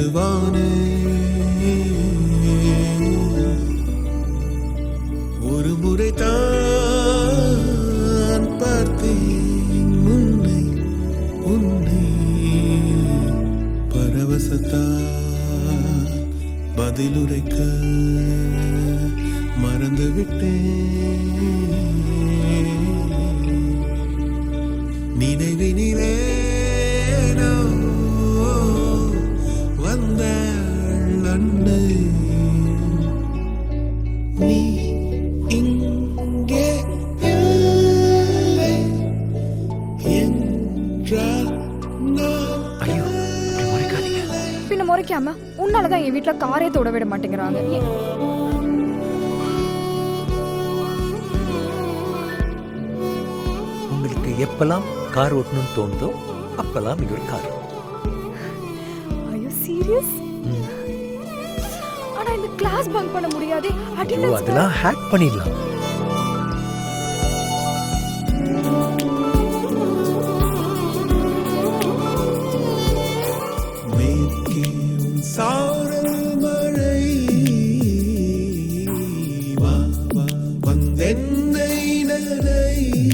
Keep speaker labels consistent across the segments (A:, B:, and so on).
A: வானே ஒரு முறை தான் பார்த்தேன் உன்னை உன்னை பரவசத்தால் பதிலுரைக்க மறந்து விட்டேன் நினைவினிலே வந்த அன்னை நீ இங்கே இல்லை என்றால் நான்
B: ஐயோ இப்படி முறைக்காதீங்க
C: பின்ன முறைக்காம உன்னாலதான் என் வீட்ல காரே தொட விட மாட்டேங்கிறாங்க ஏ-
B: உங்களுக்கு எப்பெல்லாம் கார் ஓட்டணும்னு தோணுதோ அப்பெல்லாம் இது ஒரு கார்
C: Are you serious? ஆனா இந்த கிளாஸ் பங்க் பண்ண முடியாதே
B: ஐயோ
C: அட்டெண்டன்ஸ்
B: அதெல்லாம் ஹேக் பண்ணிடலாம்
A: மேற்கே உன் சாரல் மழை வா வா வந்தென்னை நனை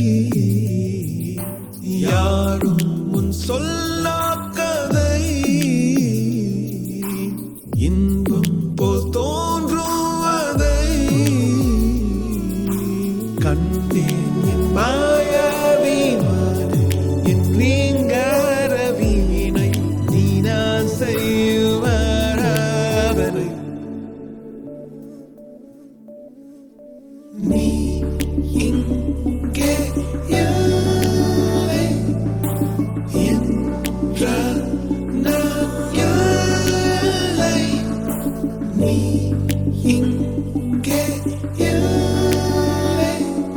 A: யாரும் உன் சொல்லாக்கதை இன்பம் போல் தோன்றுவதை கண்டேன் என் மாயாவிமான என் நீங்கார வீணை நீ நான் செய்வாராதனை நீ இங்கே இல்லை என்றால் நான் இல்லை நீ இங்கே இல்லை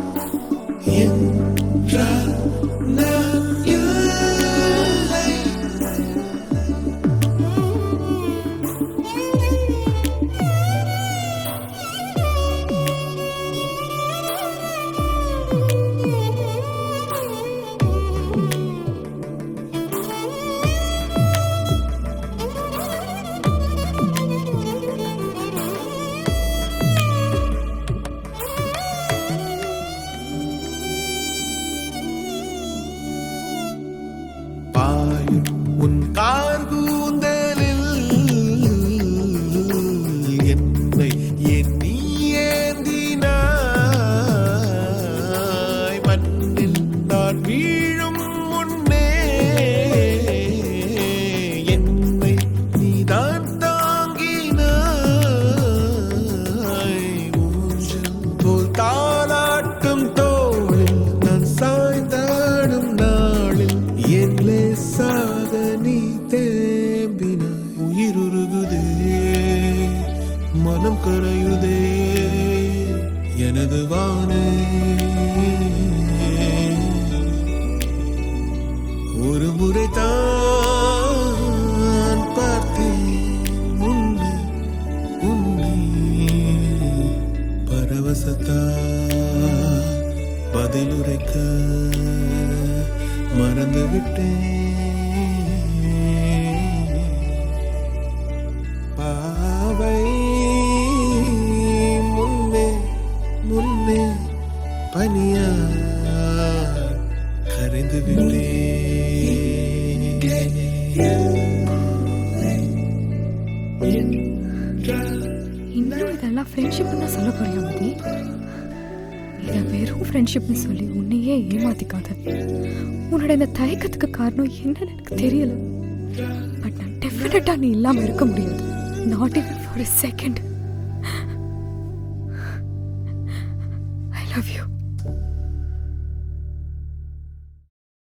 A: என்றால் நான் இல்லை பாயும் உன் கார் கூந்தலில் என்னை என் நீ ஏந்தினாய் மண்ணில் நான் வீழும் முன்னே என்னை நீதான் தாங்கினாய் ஊஞ்சல் போல் தாளாட்டும் தோளில் நான் சாய்ந்தாடும் நாளில் என் லேசாக நீ தேம்பினாய் உயிருருகுதே மனம் கரையுதே எனது வானே ஒரு முறை தான் பார்த்தேன் உன்னை உன்னை பரவசத்தால் பதிலுரைக்க மறந்து விட்டேன் பாவை முன்னே முன்னே பனியா கரைந்து விட்டேன்
C: இன்னும் இதெல்லாம் ஃப்ரெண்ட்ஷிப்னு சொல்ல போறியா மதி இதை வெறும் ஃப்ரெண்ட்ஷிப்னு சொல்லி உன்னையே ஏமாத்திக்காத உன்னோட இந்த தயக்கத்துக்கு காரணம் என்னன்னு எனக்கு தெரியல பட் நான் டெஃபினட்டா நீ இல்லாம இருக்க முடியாது not even for a second I love you